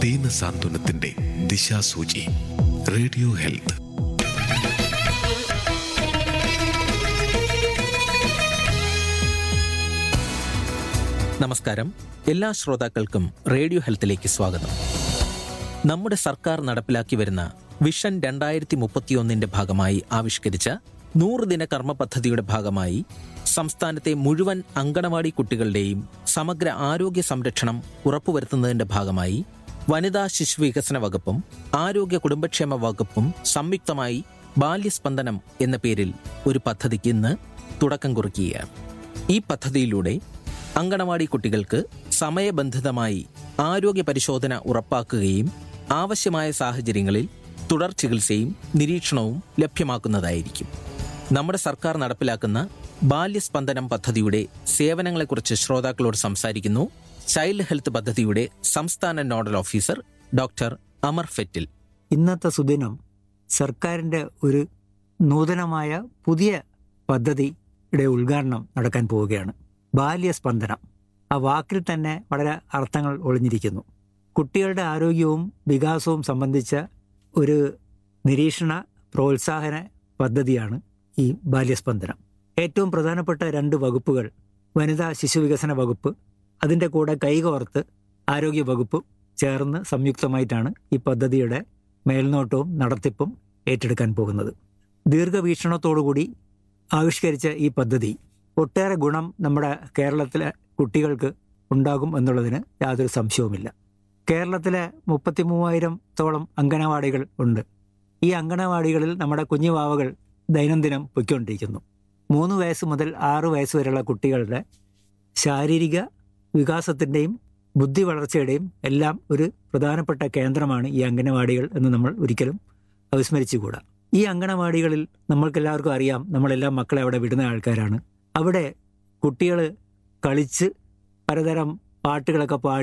ദീന സാന്ത്വനത്തിന്റെ ദിശാസൂചി radio health നമസ്കാരം എല്ലാ ശ്രോതാക്കൾക്കും റേഡിയോ ഹെൽത്തിലേക്ക് സ്വാഗതം നമ്മുടെ സർക്കാർ നടപ്പിലാക്കി വരുന്ന വിഷൻ രണ്ടായിരത്തി മുപ്പത്തിയൊന്നിന്റെ ഭാഗമായി ആവിഷ്കരിച്ച നൂറ് ദിന കർമ്മ പദ്ധതിയുടെ ഭാഗമായി സംസ്ഥാനത്തെ മുഴുവൻ അങ്കണവാടി കുട്ടികളുടെയും സമഗ്ര ആരോഗ്യ സംരക്ഷണം ഉറപ്പുവരുത്തുന്നതിന്റെ ഭാഗമായി വനിതാ ശിശു വികസന വകുപ്പും ആരോഗ്യ കുടുംബക്ഷേമ വകുപ്പും സംയുക്തമായി ബാല്യസ്പന്ദനം എന്ന പേരിൽ ഒരു പദ്ധതിക്ക് ഇന്ന് തുടക്കം കുറിക്കുകയാണ് ഈ പദ്ധതിയിലൂടെ അങ്കണവാടി കുട്ടികൾക്ക് സമയബന്ധിതമായി ആരോഗ്യ പരിശോധന ഉറപ്പാക്കുകയും ആവശ്യമായ സാഹചര്യങ്ങളിൽ തുടർ ചികിത്സയും നിരീക്ഷണവും ലഭ്യമാക്കുന്നതായിരിക്കും നമ്മുടെ സർക്കാർ നടപ്പിലാക്കുന്ന ബാല്യസ്പന്ദനം പദ്ധതിയുടെ സേവനങ്ങളെക്കുറിച്ച് ശ്രോതാക്കളോട് സംസാരിക്കുന്നു ചൈൽഡ് ഹെൽത്ത് പദ്ധതിയുടെ സംസ്ഥാന nodal officer doctor Amar Fettle ഇന്നത്തെ സുദിനം സർക്കാരിൻ്റെ ഒരു നൂതനമായ പുതിയ പദ്ധതിയുടെ ഉദ്ഘാടനം നടക്കാൻ പോവുകയാണ് ബാല്യസ്പന്ദനം ആ വാക്കിൽ തന്നെ വളരെ അർത്ഥങ്ങൾ ഒളിഞ്ഞിരിക്കുന്നു കുട്ടികളുടെ ആരോഗ്യവും വികാസവും സംബന്ധിച്ച ഒരു നിരീക്ഷണ പ്രോത്സാഹന പദ്ധതിയാണ് ഈ ബാല്യസ്പന്ദനം ഏറ്റവും പ്രധാനപ്പെട്ട രണ്ട് വകുപ്പുകൾ വനിതാ ശിശു വികസന വകുപ്പ് അതിൻ്റെ കൂടെ കൈകോർത്ത് ആരോഗ്യ വകുപ്പ് ചേർന്ന് സംയുക്തമായിട്ടാണ് ഈ പദ്ധതിയുടെ മേൽനോട്ടവും നടത്തിപ്പും ഏറ്റെടുക്കാൻ പോകുന്നത് ദീർഘവീക്ഷണത്തോടുകൂടി ആവിഷ്കരിച്ച ഈ പദ്ധതി ഒട്ടേറെ ഗുണം നമ്മുടെ കേരളത്തിലെ കുട്ടികൾക്ക് ഉണ്ടാകും എന്നുള്ളതിന് യാതൊരു സംശയവുമില്ല കേരളത്തിലെ മുപ്പത്തി മൂവായിരത്തോളം അംഗനവാടികൾ ഉണ്ട് ഈ അംഗനവാടികളിൽ നമ്മുടെ കുഞ്ഞുവാവകൾ ദൈനംദിനം പൊയ്ക്കൊണ്ടിരിക്കുന്നു മൂന്ന് വയസ്സ് മുതൽ ആറ് വയസ്സ് വരെയുള്ള കുട്ടികളുടെ ശാരീരിക വികാസത്തിൻ്റെയും ബുദ്ധി വളർച്ചയുടെയും എല്ലാം ഒരു പ്രധാനപ്പെട്ട കേന്ദ്രമാണ് ഈ അംഗനവാടികൾ എന്ന് നമ്മൾ ഒരിക്കലും അവിസ്മരിച്ചുകൂടാ ഈ അംഗനവാടികളിൽ നമ്മൾക്കെല്ലാവർക്കും അറിയാം നമ്മളെല്ലാം മക്കളെ അവിടെ വിടുന്ന ആൾക്കാരാണ് അവിടെ കുട്ടികൾ കളിച്ച് പലതരം പാട്ടുകളൊക്കെ പാടി